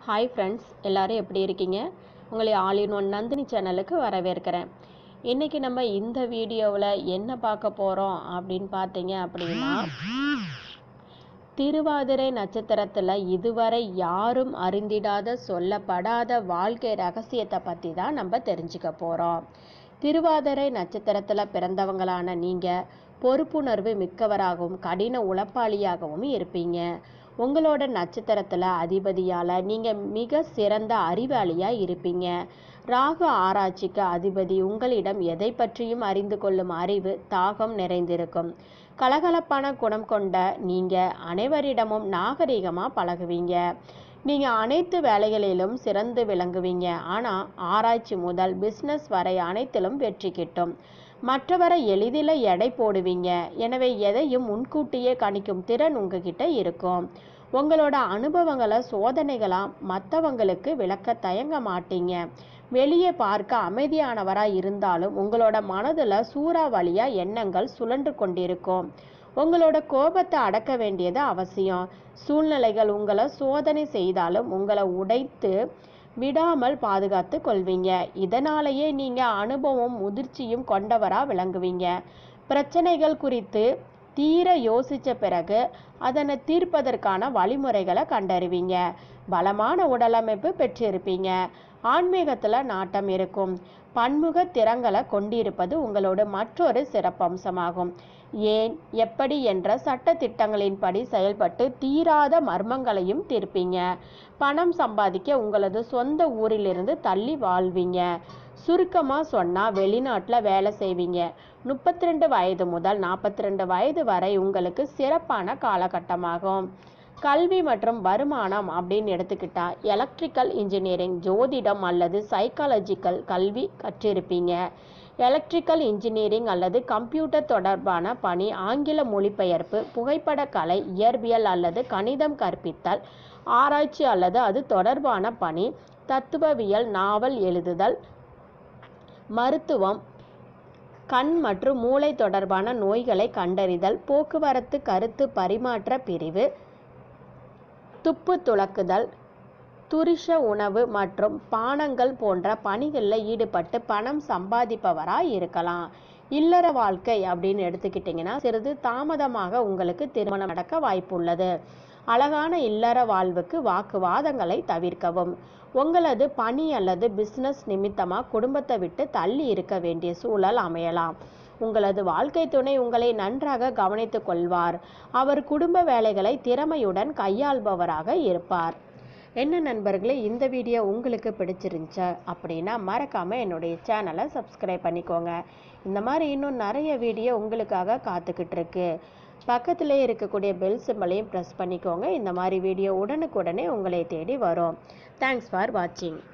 hi friends எல்லாரும் எப்படி இருக்கீங்க உங்களை ஆல் இன் ஒன் நந்தினி சேனலுக்கு வரவேற்கிறேன் இன்றைக்கி நம்ம இந்த வீடியோவில் என்ன பார்க்க போகிறோம் அப்படின்னு பார்த்தீங்க அப்படின்னா திருவாதிரை நட்சத்திரத்தில் இதுவரை யாரும் அறிந்திடாத சொல்லப்படாத வாழ்க்கை ரகசியத்தை பற்றி தான் நம்ம தெரிஞ்சுக்க போகிறோம் திருவாதிரை நட்சத்திரத்தில் பிறந்தவங்களான நீங்கள் பொறுப்புணர்வு மிக்கவராகவும் கடின உழைப்பாளியாகவும் இருப்பீங்க உங்களோட நட்சத்திரத்தில் அதிபதியால் நீங்கள் மிக சிறந்த அறிவாளியாக இருப்பீங்க ராகு ஆராய்ச்சிக்கு அதிபதி உங்களிடம் எதை பற்றியும் அறிந்து கொள்ளும் அறிவு தாகம் நிறைந்திருக்கும் கலகலப்பான குணம் கொண்ட நீங்கள் அனைவரிடமும் நாகரிகமாக பழகுவீங்க நீங்கள் அனைத்து வேலைகளிலும் சிறந்து விளங்குவீங்க ஆனால் ஆராய்ச்சி முதல் பிஸ்னஸ் வரை அனைத்திலும் வெற்றி கிட்டும் மற்றவரை எளிதில் எடை போடுவீங்க எனவே எதையும் முன்கூட்டியே கணிக்கும் திறன் உங்ககிட்ட இருக்கும் உங்களோட அனுபவங்களை சோதனைகளாக மற்றவங்களுக்கு விளக்க தயங்க மாட்டீங்க வெளியே பார்க்க அமைதியானவராக இருந்தாலும் உங்களோட மனதில் சூறாவளியாக எண்ணங்கள் சுழன்று கொண்டிருக்கும் உங்களோட கோபத்தை அடக்க வேண்டியது அவசியம் சூழ்நிலைகள் உங்களை சோதனை செய்தாலும் உங்களை உடைத்து விடாமல் பாதுகாத்து கொள்வீங்க இதனாலேயே நீங்கள் அனுபவம் முதிர்ச்சியும் கொண்டவராக விளங்குவீங்க பிரச்சனைகள் குறித்து தீர யோசித்த பிறகு அதனை தீர்ப்பதற்கான வழிமுறைகளை கண்டறிவீங்க பலமான உடலமைப்பு பெற்றிருப்பீங்க ஆன்மீகத்தில் நாட்டம் இருக்கும் பன்முக திறங்களை கொண்டிருப்பது உங்களோட மற்றொரு சிறப்பம்சமாகும் ஏன் எப்படி என்ற சட்ட திட்டங்களின்படி செயல்பட்டு தீராத மர்மங்களையும் தீர்ப்பீங்க பணம் சம்பாதிக்க உங்களது சொந்த ஊரிலிருந்து தள்ளி வாழ்வீங்க சுருக்கமாக சொன்னால் வெளிநாட்டில் வேலை செய்வீங்க முப்பத்தி ரெண்டு வயது முதல் நாற்பத்தி ரெண்டு வயது வரை உங்களுக்கு சிறப்பான காலகட்டமாகும் கல்வி மற்றும் வருமானம் அப்படின்னு எடுத்துக்கிட்டா எலக்ட்ரிக்கல் இன்ஜினியரிங் ஜோதிடம் அல்லது சைக்காலஜிக்கல் கல்வி கற்றிருப்பீங்க எலக்ட்ரிக்கல் இன்ஜினியரிங் அல்லது கம்ப்யூட்டர் தொடர்பான பணி ஆங்கில மொழிபெயர்ப்பு புகைப்படக் கலை இயற்பியல் அல்லது கணிதம் கற்பித்தல் ஆராய்ச்சி அல்லது அது தொடர்பான பணி தத்துவவியல் நாவல் எழுதுதல் மருத்துவம் கண் மற்றும் மூளை தொடர்பான நோய்களை கண்டறிதல் போக்குவரத்து கருத்து பரிமாற்ற பிரிவு துப்பு துலக்குதல் துரிஷ உணவு மற்றும் பானங்கள் போன்ற பணிகளில் ஈடுபட்டு பணம் சம்பாதிப்பவராக இருக்கலாம் இல்லற வாழ்க்கை அப்படின்னு எடுத்துக்கிட்டிங்கன்னா சிறிது தாமதமாக உங்களுக்கு திருமணம் நடக்க வாய்ப்புள்ளது அழகான இல்லற வாழ்வுக்கு வாக்குவாதங்களை தவிர்க்கவும் உங்களது பணி அல்லது பிஸ்னஸ் நிமித்தமாக குடும்பத்தை விட்டு தள்ளி இருக்க வேண்டிய சூழல் அமையலாம் உங்களது வாழ்க்கை துணை உங்களை நன்றாக கவனித்துக் கொள்வார் அவர் குடும்ப வேலைகளை திறமையுடன் கையாள்பவராக இருப்பார் என்ன நண்பர்களே இந்த வீடியோ உங்களுக்கு பிடிச்சிருந்துச்சா அப்படின்னா மறக்காமல் என்னுடைய சேனலை சப்ஸ்கிரைப் பண்ணிக்கோங்க இந்த மாதிரி இன்னும் நிறைய வீடியோ உங்களுக்காக காத்துக்கிட்டு இருக்கு பக்கத்திலே இருக்கக்கூடிய பெல் சிம்பலையும் ப்ரெஸ் பண்ணிக்கோங்க இந்த மாதிரி வீடியோ உடனுக்குடனே உங்களை தேடி வரும் தேங்க்ஸ் ஃபார் வாட்சிங்